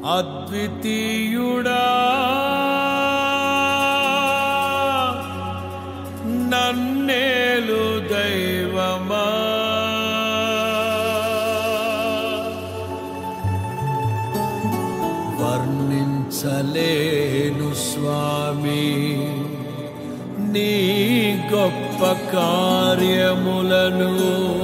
అద్వితీయుడా నన్నేలు దైవమా వర్ణించలేను స్వామి నీ గొప్ప కార్యములను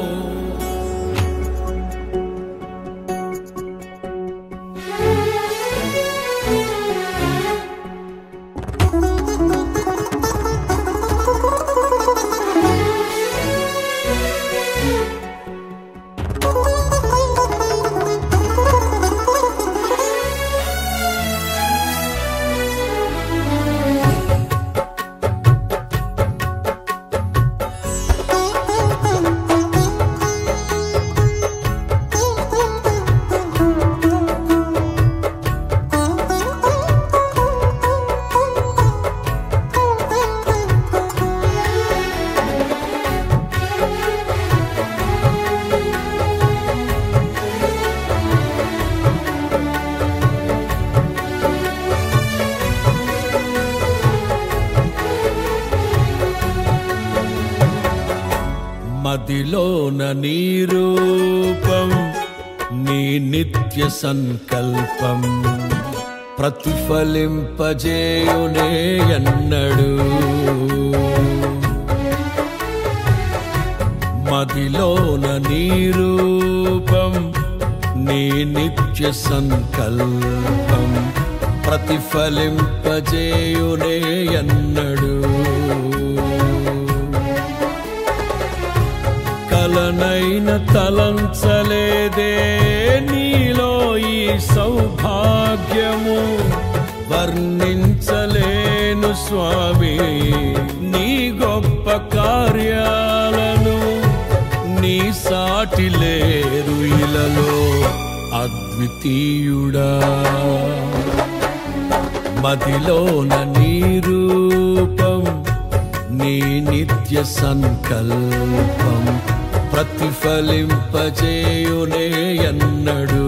మదిలోన నీ రూపం నీ నిత్య సంకల్పం ప్రతిఫలింపజేయునే ఎన్నడు మదిలోన నీ రూపం నీ నిత్య సంకల్పం ప్రతిఫలింపజేయునే ఎన్నడు కలనైన తలంచలేదే నీలో ఈ సౌభాగ్యము వర్ణించలేను స్వామి నీ గొప్ప కార్యాలను నీ సాటి లేరు ఇలలో అద్వితీయుడా మదిలోన నీ రూపం నీ నిత్య సంకల్పం ప్రతిఫలింపజేయునే ఎన్నడు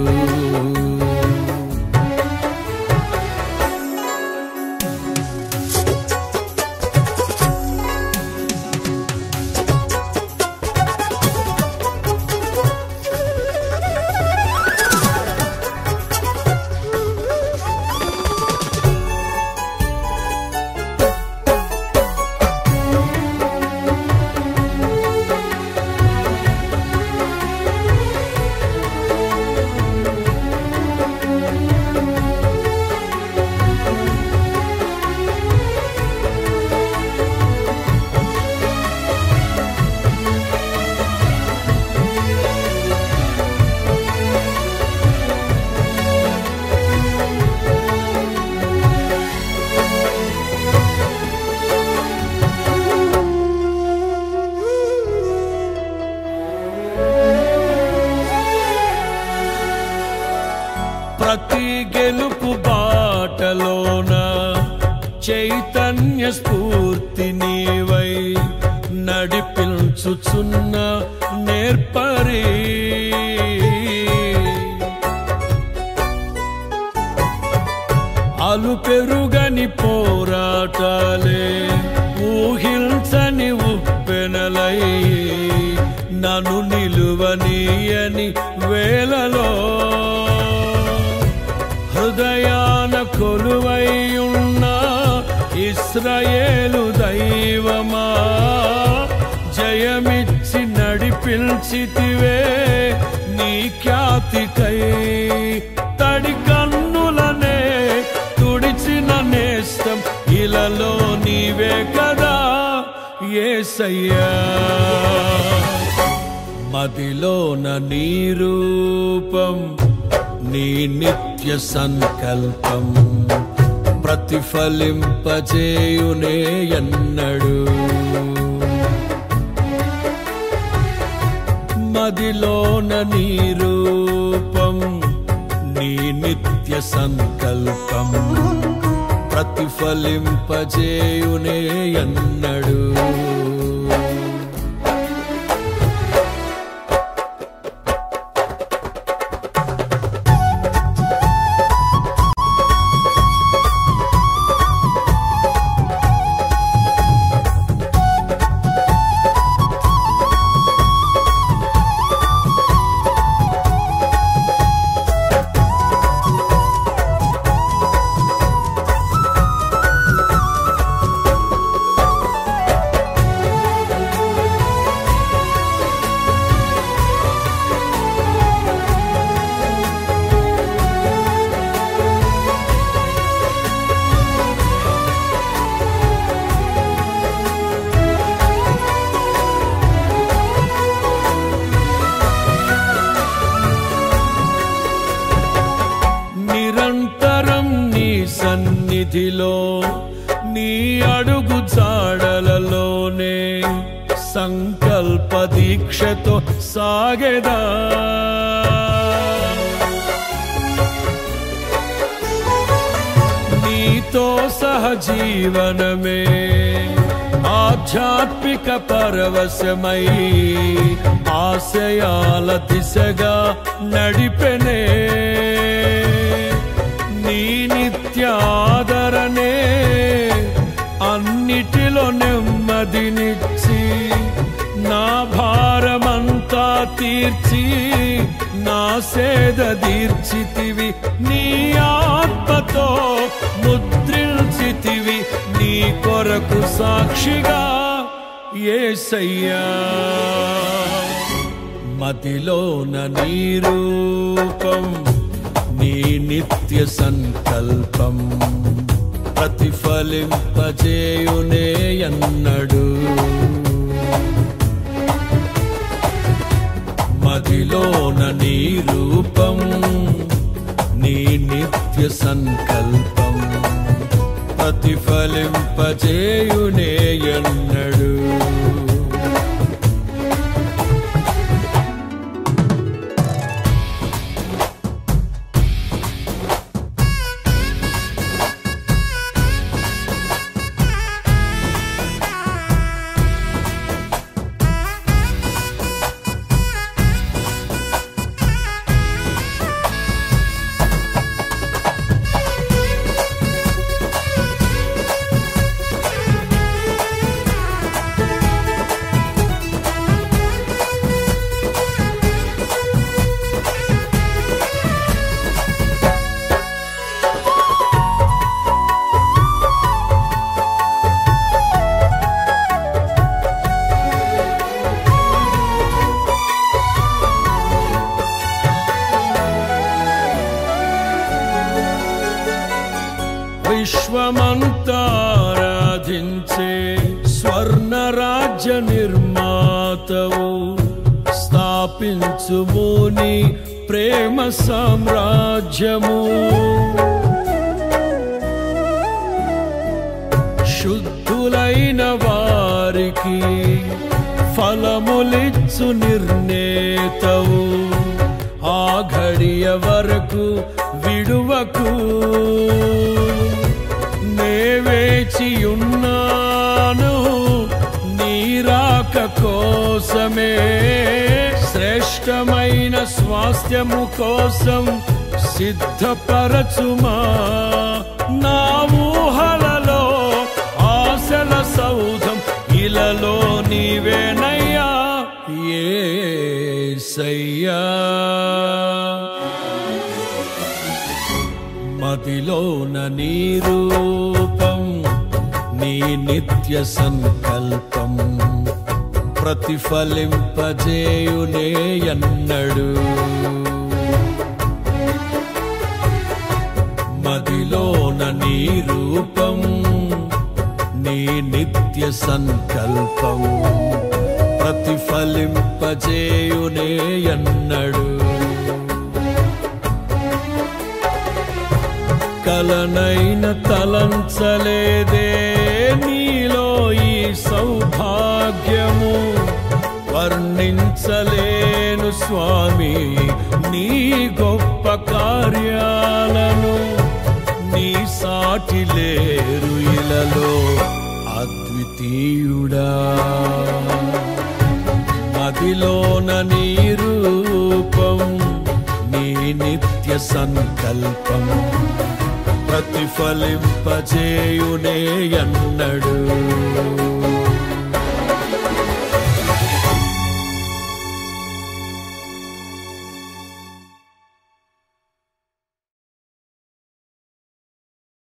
ప్రతి గెలుపు బాటలోన చైతన్య స్ఫూర్తి నీవై నడిపించుచున్న నేర్పరి అలు పెరుగని పోరాటాలే ఊహించని ఉప్పెనలై నన్ను నిలువనీయని వేలలో హృదయాన కొలువైయున్న ఇస్రాయేలు దైవమా జయమిచ్చి నడిపించితివే నీ ఖ్యాతికై తడి కన్నులనే తుడిచిన నేస్తం ఇలలో నీవే కదా ఏసయ్యా మదిలోన నీ రూపం నీ నిత్య సంకల్పం ప్రతిఫలింపజేయునే ఎన్నడు మదిలోన నీ రూపం నీ నిత్య సంకల్పం ప్రతిఫలింపజేయునే ఎన్నడు సన్నిధిలో నీ అడుగు జాడలలోనే సంకల్ప దీక్షతో సాగెదా నీతో సహజీవనమే ఆధ్యాత్మిక పరవశమై ఆశయాల దిశగా నడిపెనే నీ నిత్యాదరణే అన్నిటిలో నెమ్మదినిచ్చి నా భారమంతా తీర్చి నా సేద తీర్చితివి నీ ఆత్మతో ముద్రించితివి నీ కొరకు సాక్షిగా ఏసయ్యా మదిలోన నీ రూపం నీ నిత్య సంకల్పం ప్రతిఫలింపజేయునే అన్నడు మదిలోన నీ రూపం నీ నిత్య సంకల్పం ప్రతిఫలింపజేయునే ఎన్నడు విశ్వమంతారాధించే స్వర్ణ రాజ్య నిర్మాతవు స్థాపించుము నీ ప్రేమ సామ్రాజ్యము శుద్ధులైన వారికి ఫలములిచ్చు నిర్ణేతవు ఆ ఘడియ వరకు విడువకు నే వేచియున్నాను నీరాక కోసమే శ్రేష్టమైన స్వాస్థ్యము కోసం సిద్ధపరచుమా నా ఊహలలో ఆశల సౌధం ఇలలో నీవేనయ్యా ఏసయ్యా మదిలోన నీ రూపం నీ నిత్య సంకల్పం ప్రతిఫలింపజేయునే ఎన్నడు మదిలోన నీ రూపం నీ నిత్య సంకల్పం ప్రతిఫలింపజేయునే ఎన్నడు కలనైన తలంచలేదే నీలో ఈ సౌభాగ్యము వర్ణించలేను స్వామి నీ గొప్ప కార్యాలను నీ సాటి లేరు ఇలలో అద్వితీయుడా మదిలోన నీ రూపం నీ నిత్య సంకల్పం ప్రతిఫలింపజేయునే అన్నడు